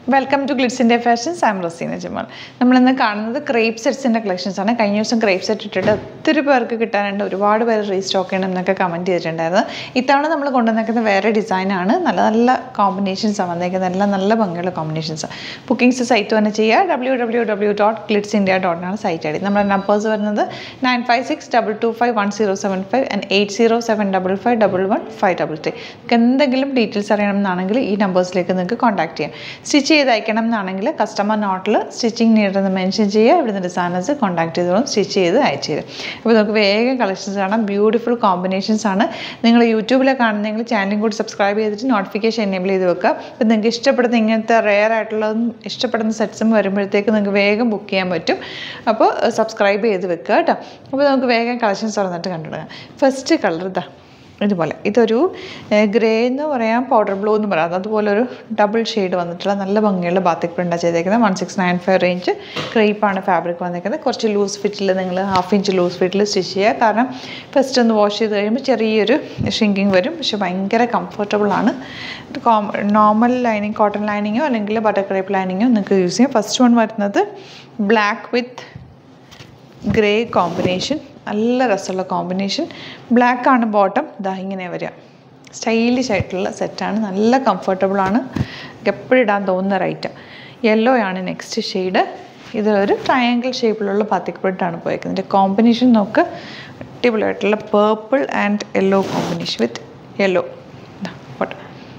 welcome to Glitz India Fashions I'm Raseena Jamal നമ്മളിന്ന് കാണുന്നത് crepe സെറ്റ്സിൻ്റെ collections ആണ് കഴിഞ്ഞ ദിവസം ക്രേപ്പ് സെറ്റ് ഇട്ടിട്ട് ഒത്തിരി പേർക്ക് കിട്ടാനുണ്ട് ഒരുപാട് പേര് റീസ്റ്റോക്ക് ചെയ്യണം എന്നൊക്കെ കമൻറ്റ് ചെയ്തിട്ടുണ്ടായിരുന്നു ഇത്തവണ നമ്മൾ കൊണ്ടുവന്നേക്കുന്ന വേറെ ഡിസൈനാണ് നല്ല നല്ല കോമ്പിനേഷൻസാണ് വന്നേക്കുന്നത് എല്ലാം നല്ല ഭംഗിയുള്ള കോമ്പിനേഷൻസാണ് ബുക്കിംഗ്സ് സൈറ്റ് തന്നെ ചെയ്യുക W W W dot Glitz India ഡോട്ടിനാണ് സൈറ്റ് ഐ ഡി നമ്മുടെ നമ്പേഴ്സ് വരുന്നത് nine five six double two five one zero seven five and eight zero seven double five double one five double three നിങ്ങൾക്ക് എന്തെങ്കിലും details അറിയണമെന്നാണെങ്കിൽ ഈ നമ്പേഴ്സിലേക്ക് നിങ്ങൾക്ക് contact ചെയ്യാം stitch ചെയ്ത് അയക്കണം എന്നാണെങ്കിൽ കസ്റ്റമർ നോട്ടിൽ സ്റ്റിച്ചിങ് നീഡെന്ന് മെൻഷൻ ചെയ്യുക ഇവിടുന്ന് ഡിസൈനേഴ്സ് കോൺടാക്ട് ചെയ്തോളും സ്റ്റിച്ച് ചെയ്ത് അയച്ചു തരും അപ്പോൾ നമുക്ക് വേഗം കളക്ഷൻസ് കാണാം ബ്യൂട്ടിഫുൾ കോമ്പിനേഷൻസ് ആണ് നിങ്ങൾ യൂട്യൂബിലെ കാണുന്നെങ്കിൽ ചാനലും കൂടി സബ്സ്ക്രൈബ് ചെയ്തിട്ട് നോട്ടിഫിക്കേഷൻ എനേബിൾ ചെയ്ത് വെക്കുക അപ്പോൾ നിങ്ങൾക്ക് ഇഷ്ടപ്പെടുന്ന ഇങ്ങനത്തെ റെയർ ആയിട്ടുള്ളതും ഇഷ്ടപ്പെടുന്ന സെറ്റ്സും വരുമ്പോഴത്തേക്ക് നിങ്ങൾക്ക് വേഗം ബുക്ക് ചെയ്യാൻ പറ്റും അപ്പോൾ സബ്സ്ക്രൈബ് ചെയ്ത് വെക്കുക കേട്ടോ അപ്പോൾ നമുക്ക് വേഗം കളക്ഷൻസ് തുറന്നിട്ട് കണ്ടുപിടിക്കാം ഫസ്റ്റ് കളർ ഇതാ ഇതുപോലെ ഇതൊരു ഗ്രേ എന്ന് പറയാം പൗഡർ ബ്ലൂ എന്ന് പറയാം അതുപോലെ ഒരു ഡബിൾ ഷെയ്ഡ് വന്നിട്ടുള്ള നല്ല ഭംഗിയുള്ള ബാത്തിക് പ്രിൻ്റാണ് ചെയ്തേക്കുന്നത് one six nine five range ക്രേപ്പാണ് ഫാബ്രിക് വന്നേക്കുന്നത് കുറച്ച് ലൂസ് ഫിറ്റിൽ നിങ്ങൾ ഹാഫ് ഇഞ്ച് ലൂസ് ഫിറ്റിൽ സ്റ്റിച്ച് ചെയ്യുക കാരണം ഫസ്റ്റ് ഒന്ന് വാഷ് ചെയ്ത് കഴിയുമ്പോൾ ചെറിയൊരു ഷ്രിങ്കിങ് വരും പക്ഷെ ഭയങ്കര കംഫർട്ടബിളാണ് നോർമൽ ലൈനിങ് കോട്ടൺ ലൈനിങ്ങോ അല്ലെങ്കിൽ ബട്ടർ ക്രേപ്പ് ലൈനിങ്ങോ നിങ്ങൾക്ക് യൂസ് ചെയ്യാം ഫസ്റ്റ് വൺ വരുന്നത് ബ്ലാക്ക് വിത്ത് ഗ്രേ കോമ്പിനേഷൻ നല്ല രസമുള്ള കോമ്പിനേഷൻ ബ്ലാക്ക് ആണ് ബോട്ടം ഇതാ ഇങ്ങനെ വരിക സ്റ്റൈലിഷ് ആയിട്ടുള്ള സെറ്റാണ് നല്ല കംഫർട്ടബിളാണ് എപ്പോഴും ഇടാൻ തോന്നുന്ന ഒരു ഐറ്റം യെല്ലോ ആണ് നെക്സ്റ്റ് ഷെയ്ഡ് ഇതൊരു ട്രയാങ്കിൾ ഷേപ്പിലുള്ള പത്തിക് പ്രിൻ്റാണ് പോയേക്കുന്നത് ഇതിൻ്റെ കോമ്പിനേഷൻ നോക്ക് അടിപൊളിയായിട്ടുള്ള purple and yellow combination with yellow bottom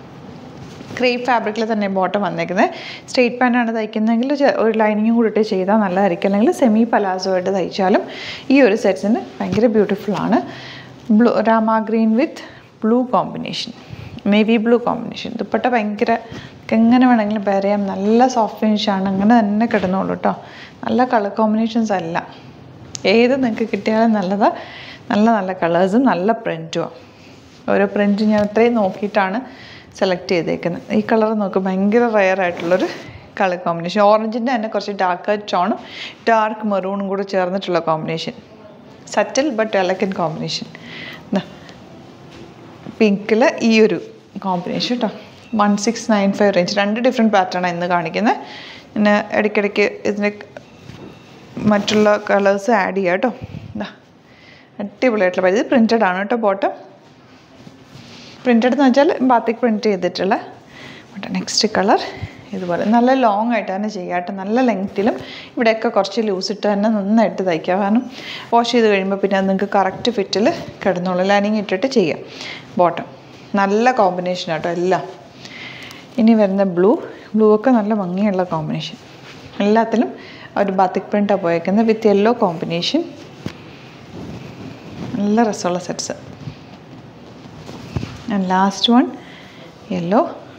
crepe ഫാബ്രിക്കിൽ തന്നെ ബോട്ടം വന്നേക്കുന്നത് സ്ട്രെയിറ്റ് പാൻ്റാണ് തയ്ക്കുന്നതെങ്കിൽ ഒരു ലൈനിങ്ങും കൂടിയിട്ട് ചെയ്താൽ നല്ലതായിരിക്കും അല്ലെങ്കിൽ സെമി പലാസോ ആയിട്ട് തയ്ച്ചാലും ഈ ഒരു സെറ്റ്സിന് ഭയങ്കര ബ്യൂട്ടിഫുള്ളാണ് blue rama green with blue combination navy blue combination dupatta ഭയങ്കര എങ്ങനെ വേണമെങ്കിലും പെയർ ചെയ്യാം നല്ല സോഫ്റ്റ് ഫിനിഷാണ് അങ്ങനെ തന്നെ കിടന്നോളൂ കേട്ടോ നല്ല കളർ കോമ്പിനേഷൻസ് അല്ല ഏത് നിങ്ങൾക്ക് കിട്ടിയാലും നല്ലതാണ് നല്ല നല്ല കളേഴ്സും നല്ല പ്രിൻറ്റുമാണ് ഓരോ പ്രിൻറ്റ് ഞാൻ അത്രയും നോക്കിയിട്ടാണ് സെലക്ട് ചെയ്തേക്കുന്നത് ഈ കളർ നോക്ക് ഭയങ്കര റയർ ആയിട്ടുള്ളൊരു കളർ കോമ്പിനേഷൻ ഓറഞ്ചിൻ്റെ തന്നെ കുറച്ച് ഡാർക്ക് ടോണും ഡാർക്ക് മെറൂണും കൂടെ ചേർന്നിട്ടുള്ള combination subtle but elegant combination പിങ്കിൽ ഈ ഒരു കോമ്പിനേഷൻ കേട്ടോ one six nine five range രണ്ട് ഡിഫറെൻറ്റ് പാറ്റേണാണ് ഇന്ന് കാണിക്കുന്നത് പിന്നെ ഇടയ്ക്കിടയ്ക്ക് ഇതിൻ്റെ മറ്റുള്ള കളേഴ്സ് ആഡ് ചെയ്യാം കേട്ടോ ഇതാ അടിപൊളിയായിട്ടുള്ള ഇത് പ്രിൻറ്റഡ് ആണ് കേട്ടോ ബോട്ടം പ്രിൻറ്റഡ് എന്ന് വെച്ചാൽ ബാത്തിക് പ്രിൻറ്റ് ചെയ്തിട്ടുള്ള ബോട്ടം നെക്സ്റ്റ് കളർ ഇതുപോലെ നല്ല ലോങ് ആയിട്ട് തന്നെ ചെയ്യാട്ടെ നല്ല ലെങ്ത്തിലും ഇവിടെയൊക്കെ കുറച്ച് ലൂസ് ഇട്ട് തന്നെ നന്നായിട്ട് തയ്ക്കാം കാരണം വാഷ് ചെയ്ത് കഴിയുമ്പോൾ പിന്നെ അത് നിങ്ങൾക്ക് കറക്റ്റ് ഫിറ്റിൽ കിടന്നോളൂ ലൈനിങ് ഇട്ടിട്ട് ചെയ്യാം ബോട്ടം നല്ല കോമ്പിനേഷൻ ആട്ടോ എല്ലാം ഇനി വരുന്ന ബ്ലൂ ബ്ലൂ ഒക്കെ നല്ല ഭംഗിയുള്ള കോമ്പിനേഷൻ എല്ലാത്തിലും ഒരു ബാത്തിക് പ്രിൻ്റാണ് പോയേക്കുന്നത് വിത്ത് യെല്ലോ കോമ്പിനേഷൻ നല്ല രസമുള്ള sets and last one yellow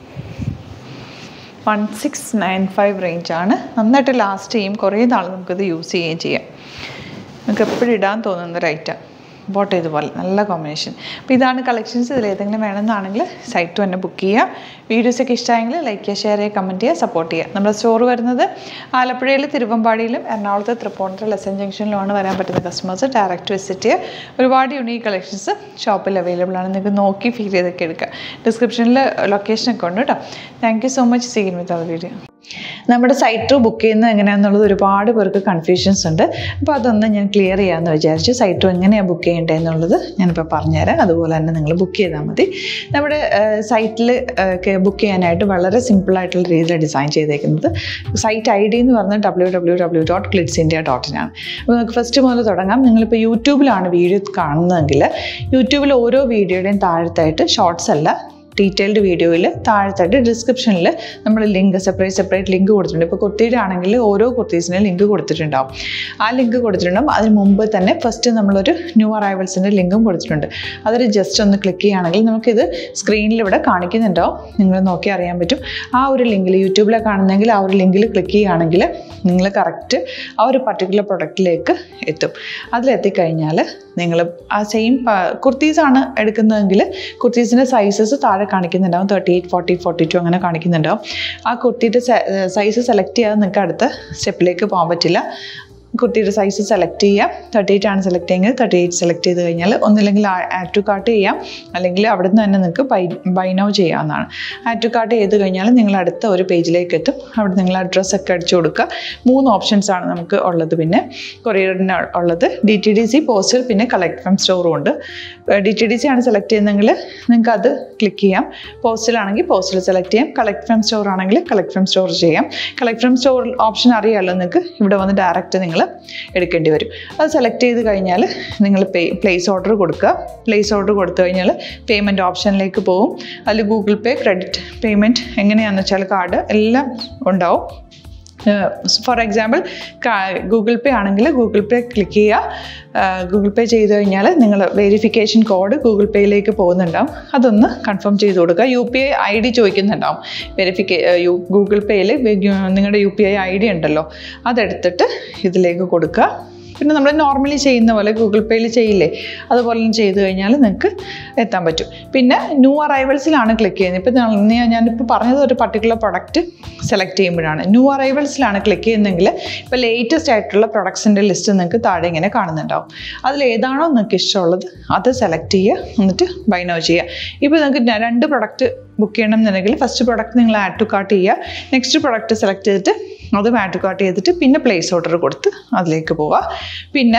one six nine five റേഞ്ചാണ് നന്നായിട്ട് ലാസ്റ്റ് ചെയ്യും കുറേ നാൾ നമുക്കിത് യൂസ് ചെയ്യുകയും ചെയ്യാം നമുക്ക് എപ്പോഴും ഇടാൻ തോന്നുന്ന ഒരു ഐറ്റം ബോട്ട് ഇതുപോലെ നല്ല കോമ്പിനേഷൻ അപ്പോൾ ഇതാണ് കളക്ഷൻസ് ഇതിൽ ഏതെങ്കിലും വേണമെന്നാണെങ്കിൽ സൈറ്റ് തന്നെ ബുക്ക് ചെയ്യുക വീഡിയോസൊക്കെ ഇഷ്ടമായെങ്കിൽ ലൈക്ക് ചെയ്യുക ഷെയർ ചെയ്യുക കമൻറ്റ് ചെയ്യുക സപ്പോർട്ട് ചെയ്യുക നമ്മുടെ സ്റ്റോർ വരുന്നത് ആലപ്പുഴയിൽ തിരുവമ്പാടിയിലും എറണാകുളത്ത് തൃപ്പൂണിത്തുറ ലെസൺ ജംഗ്ഷനിലുമാണ് വരാൻ പറ്റുന്ന കസ്റ്റമേഴ്സ് ഡയറക്റ്റ് വിസിറ്റ് ചെയ്യുക ഒരുപാട് യുണീക്ക് കളക്ഷൻസ് ഷോപ്പിൽ അവൈലബിൾ ആണ് നിങ്ങൾക്ക് നോക്കി ഫീൽ ചെയ്തൊക്കെ എടുക്കുക ഡിസ്ക്രിപ്ഷനിൽ ലൊക്കേഷനൊക്കെ ഉണ്ട് കേട്ടോ thank you so much seen with അത് വീഡിയോ നമ്മുടെ സൈറ്റ് ബുക്ക് ചെയ്യുന്നത് എങ്ങനെയാണെന്നുള്ളത് ഒരുപാട് പേർക്ക് കൺഫ്യൂഷൻസ് ഉണ്ട് അപ്പോൾ അതൊന്ന് ഞാൻ ക്ലിയർ ചെയ്യാമെന്ന് വിചാരിച്ചു സൈറ്റ് എങ്ങനെയാണ് ബുക്ക് ചെയ്യേണ്ടത് എന്നുള്ളത് ഞാനിപ്പോൾ പറഞ്ഞുതരാം അതുപോലെ തന്നെ നിങ്ങൾ ബുക്ക് ചെയ്താൽ മതി നമ്മുടെ സൈറ്റിൽ ബുക്ക് ചെയ്യാനായിട്ട് വളരെ സിമ്പിളായിട്ടുള്ള രീതിയിൽ ഡിസൈൻ ചെയ്തേക്കുന്നത് സൈറ്റ് ഐ ഡി എന്ന് പറഞ്ഞാൽ W W W dot Glitz India dot ഇനാണ് അപ്പോൾ നമുക്ക് ഫസ്റ്റ് മുതൽ തുടങ്ങാം നിങ്ങളിപ്പോൾ യൂട്യൂബിലാണ് വീഡിയോ കാണുന്നതെങ്കിൽ യൂട്യൂബിൽ ഓരോ വീഡിയോയുടെയും താഴത്തായിട്ട് ഷോർട്സ് അല്ല ഡീറ്റെയിൽഡ് വീഡിയോയിൽ താഴത്തായിട്ട് ഡിസ്ക്രിപ്ഷനിൽ നമ്മൾ ലിങ്ക് സെപ്പറേറ്റ് സെപ്പറേറ്റ് ലിങ്ക് കൊടുത്തിട്ടുണ്ട് ഇപ്പോൾ കുർത്തിയുടെ ആണെങ്കിൽ ഓരോ കുർത്തീസിനും ലിങ്ക് കൊടുത്തിട്ടുണ്ടാവും ആ ലിങ്ക് കൊടുത്തിട്ടുണ്ടാവും അതിന് മുമ്പ് തന്നെ ഫസ്റ്റ് നമ്മളൊരു ന്യൂ അറൈവൽസിൻ്റെ ലിങ്കും കൊടുത്തിട്ടുണ്ട് അതിൽ ജസ്റ്റ് ഒന്ന് ക്ലിക്ക് ചെയ്യുകയാണെങ്കിൽ നമുക്കിത് സ്ക്രീനിൽ ഇവിടെ കാണിക്കുന്നുണ്ടാവും നിങ്ങൾ നോക്കി അറിയാൻ പറ്റും ആ ഒരു ലിങ്കിൽ യൂട്യൂബിലെ കാണുന്നെങ്കിൽ ആ ഒരു ലിങ്കിൽ ക്ലിക്ക് ചെയ്യുകയാണെങ്കിൽ നിങ്ങൾ കറക്റ്റ് ആ ഒരു പർട്ടിക്കുലർ പ്രൊഡക്റ്റിലേക്ക് എത്തും അതിലെത്തിക്കഴിഞ്ഞാൽ നിങ്ങൾ ആ സെയിം കുർത്തീസാണ് എടുക്കുന്നതെങ്കിൽ കുർത്തീസിൻ്റെ സൈസസ് താഴെ കാണിക്കുന്നുണ്ടാവും thirty eight forty forty two അങ്ങനെ കാണിക്കുന്നുണ്ടാവും ആ കുർത്തിയുടെ സൈസ് സെലക്ട് ചെയ്യാതെ നിങ്ങൾക്ക് അടുത്ത സ്റ്റെപ്പിലേക്ക് പോകാൻ പറ്റില്ല കുർത്തിയുടെ സൈസ് സെലക്ട് ചെയ്യാം തേർട്ടി എയ്റ്റ് ആണ് സെലക്ട് ചെയ്യുന്നത് തേർട്ടി എയ്റ്റ് സെലക്ട് ചെയ്ത് കഴിഞ്ഞാൽ ഒന്നില്ലെങ്കിൽ ആഡ് ടു കാർട്ട് ചെയ്യാം അല്ലെങ്കിൽ അവിടെ നിന്ന് തന്നെ നിങ്ങൾക്ക് ബൈ ബൈ നൗ ചെയ്യാവുന്നതാണ് ആഡ് ടു കാർട്ട് ചെയ്ത് കഴിഞ്ഞാൽ നിങ്ങൾ അടുത്ത ഒരു പേജിലേക്ക് എത്തും അവിടെ നിങ്ങൾ അഡ്രസ്സ് ഒക്കെ അടിച്ചു കൊടുക്കുക മൂന്ന് ഓപ്ഷൻസ് ആണ് നമുക്ക് ഉള്ളത് പിന്നെ കൊറിയറിന് ഉള്ളത് D T D C postal പിന്നെ കളക്ട് ഫ്രം സ്റ്റോറും ഉണ്ട് ഡി ടി ഡി സി ആണ് സെലക്ട് ചെയ്യുന്നതെങ്കിൽ നിങ്ങൾക്ക് അത് ക്ലിക്ക് ചെയ്യാം പോസ്റ്റലാണെങ്കിൽ പോസ്റ്റൽ സെലക്ട് ചെയ്യാം കളക്ട് ഫ്രം സ്റ്റോർ ആണെങ്കിൽ കളക്ട് ഫ്രം സ്റ്റോർ ചെയ്യാം കളക്ട് ഫ്രം സ്റ്റോർ ഓപ്ഷൻ അറിയാമല്ലോ നിങ്ങൾക്ക് ഇവിടെ വന്ന് ഡയറക്റ്റ് നിങ്ങൾ എടുക്കേണ്ടി വരും അത് സെലക്ട് ചെയ്ത് കഴിഞ്ഞാൽ നിങ്ങൾ പേ പ്ലേസ് ഓർഡർ കൊടുക്കുക പ്ലേസ് ഓർഡർ കൊടുത്തു കഴിഞ്ഞാൽ പേയ്മെൻറ്റ് ഓപ്ഷനിലേക്ക് പോകും അതിൽ ഗൂഗിൾ പേ ക്രെഡിറ്റ് പേയ്മെൻറ്റ് എങ്ങനെയാണെന്ന് വെച്ചാൽ കാർഡ് എല്ലാം ഉണ്ടാവും ഫോർ എക്സാമ്പിൾ ഗൂഗിൾ പേ ആണെങ്കിൽ ഗൂഗിൾ പേ ക്ലിക്ക് ചെയ്യുക ഗൂഗിൾ പേ ചെയ്ത് കഴിഞ്ഞാൽ നിങ്ങൾ വെരിഫിക്കേഷൻ കോഡ് ഗൂഗിൾ പേയിലേക്ക് പോകുന്നുണ്ടാവും അതൊന്ന് കൺഫേം ചെയ്ത് കൊടുക്കുക U P I I D ചോദിക്കുന്നുണ്ടാവും വെരിഫിക്കേ ഗൂഗിൾ പേയിൽ നിങ്ങളുടെ U P I I D ഉണ്ടല്ലോ അതെടുത്തിട്ട് ഇതിലേക്ക് കൊടുക്കുക പിന്നെ നമ്മൾ നോർമലി ചെയ്യുന്ന പോലെ ഗൂഗിൾ പേയിൽ ചെയ്യില്ലേ അതുപോലെ ചെയ്ത് കഴിഞ്ഞാൽ നിങ്ങൾക്ക് എത്താൻ പറ്റും പിന്നെ ന്യൂ അറൈവൽസിലാണ് ക്ലിക്ക് ചെയ്യുന്നത് ഇപ്പം ഞാനിപ്പോൾ പറഞ്ഞത് ഒരു പർട്ടിക്കുലർ പ്രൊഡക്റ്റ് സെലക്ട് ചെയ്യുമ്പോഴാണ് ന്യൂ അറൈവൽസിലാണ് ക്ലിക്ക് ചെയ്യുന്നതെങ്കിൽ ഇപ്പോൾ ലേറ്റസ്റ്റ് ആയിട്ടുള്ള പ്രൊഡക്ട്സിൻ്റെ ലിസ്റ്റ് നിങ്ങൾക്ക് താഴെ ഇങ്ങനെ കാണുന്നുണ്ടാവും അതിൽ ഏതാണോ നിങ്ങൾക്ക് ഇഷ്ടമുള്ളത് അത് സെലക്ട് ചെയ്യുക എന്നിട്ട് ബൈ നോ ചെയ്യുക ഇപ്പോൾ നിങ്ങൾക്ക് രണ്ട് പ്രൊഡക്റ്റ് ബുക്ക് ചെയ്യണം എന്നുണ്ടെങ്കിൽ ഫസ്റ്റ് പ്രൊഡക്റ്റ് നിങ്ങൾ ആഡ് ടു കാർട്ട് ചെയ്യുക നെക്സ്റ്റ് പ്രൊഡക്റ്റ് സെലക്ട് ചെയ്തിട്ട് അത് ആഡ് ടു കാർട്ട് ചെയ്തിട്ട് പിന്നെ പ്ലേസ് ഓർഡർ കൊടുത്ത് അതിലേക്ക് പോവുക പിന്നെ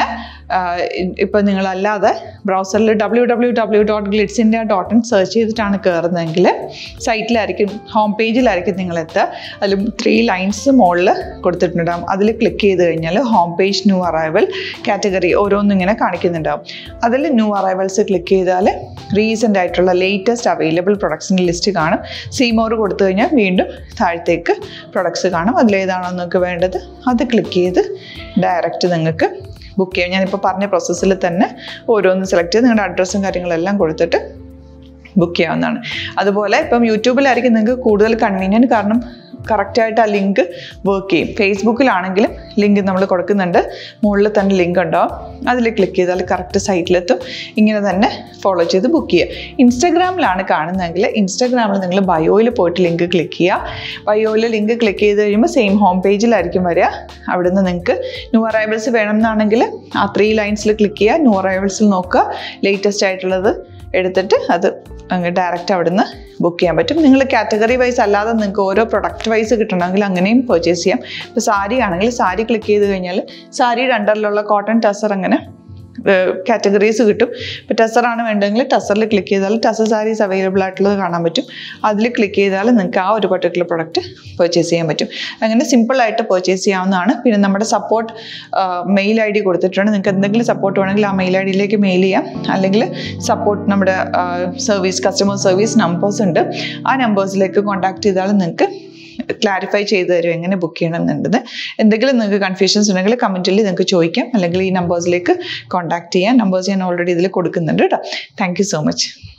ഇപ്പോൾ നിങ്ങളല്ലാതെ ബ്രൗസറിൽ W W W dot Glids India dot in search ചെയ്തിട്ടാണ് കയറുന്നതെങ്കിൽ സൈറ്റിലായിരിക്കും ഹോം പേജിലായിരിക്കും നിങ്ങൾ എത്തുക അതിൽ ത്രീ ലൈൻസ് മുകളിൽ കൊടുത്തിട്ടുണ്ടാകും അതിൽ ക്ലിക്ക് ചെയ്ത് കഴിഞ്ഞാൽ home page new arrival category ഓരോന്നും ഇങ്ങനെ കാണിക്കുന്നുണ്ടാവും അതിൽ ന്യൂ അറൈവൽസ് ക്ലിക്ക് ചെയ്താൽ റീസെൻ്റ് ആയിട്ടുള്ള ലേറ്റസ്റ്റ് അവൈലബിൾ പ്രൊഡക്ട്സിൻ്റെ ലിസ്റ്റ് കാണും സീമോർ കൊടുത്തു കഴിഞ്ഞാൽ വീണ്ടും താഴത്തേക്ക് പ്രൊഡക്ട്സ് കാണും അതിലേതാണോ നിങ്ങൾക്ക് വേണ്ടത് അത് ക്ലിക്ക് ചെയ്ത് ഡയറക്റ്റ് നിങ്ങൾക്ക് ബുക്ക് ചെയ്യാം ഞാനിപ്പോൾ പറഞ്ഞ പ്രോസസ്സിൽ തന്നെ ഓരോന്ന് സെലക്ട് ചെയ്ത് നിങ്ങളുടെ അഡ്രസ്സും കാര്യങ്ങളെല്ലാം കൊടുത്തിട്ട് ബുക്ക് ചെയ്യാവുന്നതാണ് അതുപോലെ ഇപ്പം യൂട്യൂബിലായിരിക്കും നിങ്ങൾക്ക് കൂടുതൽ കൺവീനിയൻറ്റ് കാരണം കറക്റ്റായിട്ട് ആ ലിങ്ക് വർക്ക് ചെയ്യും ഫേസ്ബുക്കിലാണെങ്കിലും ലിങ്ക് നമ്മൾ കൊടുക്കുന്നുണ്ട് മുകളിൽ തന്നെ ലിങ്ക് ഉണ്ടാവും അതിൽ ക്ലിക്ക് ചെയ്താൽ കറക്റ്റ് സൈറ്റിലെത്തും ഇങ്ങനെ തന്നെ ഫോളോ ചെയ്ത് ബുക്ക് ചെയ്യുക ഇൻസ്റ്റാഗ്രാമിലാണ് കാണുന്നതെങ്കിൽ ഇൻസ്റ്റാഗ്രാമിൽ നിങ്ങൾ ബയോയിൽ പോയിട്ട് ലിങ്ക് ക്ലിക്ക് ചെയ്യുക ബയോയിൽ ലിങ്ക് ക്ലിക്ക് ചെയ്ത് കഴിയുമ്പോൾ സെയിം ഹോം പേജിലായിരിക്കും വരിക അവിടുന്ന് നിങ്ങൾക്ക് ന്യൂ അറൈവൽസ് വേണമെന്നാണെങ്കിൽ ആ ത്രീ ലൈൻസിൽ ക്ലിക്ക് ചെയ്യുക ന്യൂ അറൈവൽസിൽ നോക്കുക ലേറ്റസ്റ്റ് ആയിട്ടുള്ളത് എടുത്തിട്ട് അത് അങ്ങ് ഡയറക്റ്റ് അവിടുന്ന് ബുക്ക് ചെയ്യാൻ പറ്റും നിങ്ങൾ കാറ്റഗറി വൈസ് അല്ലാതെ നിങ്ങൾക്ക് ഓരോ പ്രൊഡക്റ്റ് വൈസ് കിട്ടണമെങ്കിൽ അങ്ങനെയും പർച്ചേസ് ചെയ്യാം ഇപ്പോൾ സാരി ആണെങ്കിൽ സാരി ക്ലിക്ക് ചെയ്ത് കഴിഞ്ഞാൽ സാരിയുടെ അണ്ടറിലുള്ള കോട്ടൺ ടസർ അങ്ങനെ കാറ്റഗറീസ് കിട്ടും ഇപ്പോൾ ടസറാണ് വേണ്ടതെങ്കിൽ ടസറിൽ ക്ലിക്ക് ചെയ്താൽ ടസർ സാരീസ് അവൈലബിൾ ആയിട്ടുള്ളത് കാണാൻ പറ്റും അതിൽ ക്ലിക്ക് ചെയ്താൽ നിങ്ങൾക്ക് ആ ഒരു പർട്ടിക്കുലർ പ്രൊഡക്റ്റ് പർച്ചേസ് ചെയ്യാൻ പറ്റും അങ്ങനെ സിമ്പിളായിട്ട് പർച്ചേസ് ചെയ്യാവുന്നതാണ് പിന്നെ നമ്മുടെ സപ്പോർട്ട് മെയിൽ ഐ ഡി കൊടുത്തിട്ടുണ്ട് നിങ്ങൾക്ക് എന്തെങ്കിലും സപ്പോർട്ട് വേണമെങ്കിൽ ആ മെയിൽ ഐ ഡിയിലേക്ക് മെയിൽ ചെയ്യാം അല്ലെങ്കിൽ സപ്പോർട്ട് നമ്മുടെ സർവീസ് കസ്റ്റമർ സർവീസ് നമ്പേഴ്സ് ഉണ്ട് ആ നമ്പേഴ്സിലേക്ക് കോൺടാക്ട് ചെയ്താൽ നിങ്ങൾക്ക് ക്ലാരിഫൈ ചെയ്തു തരും എങ്ങനെ ബുക്ക് ചെയ്യണം എന്നുള്ളത് എന്തെങ്കിലും നിങ്ങൾക്ക് കൺഫ്യൂഷൻസ് ഉണ്ടെങ്കിൽ കമൻറ്റിൽ നിങ്ങൾക്ക് ചോദിക്കാം അല്ലെങ്കിൽ ഈ നമ്പേഴ്സിലേക്ക് കോൺടാക്ട് ചെയ്യാം നമ്പേഴ്സ് ഞാൻ ഓൾറെഡി ഇതിൽ കൊടുക്കുന്നുണ്ട് കേട്ടോ താങ്ക് സോ മച്ച്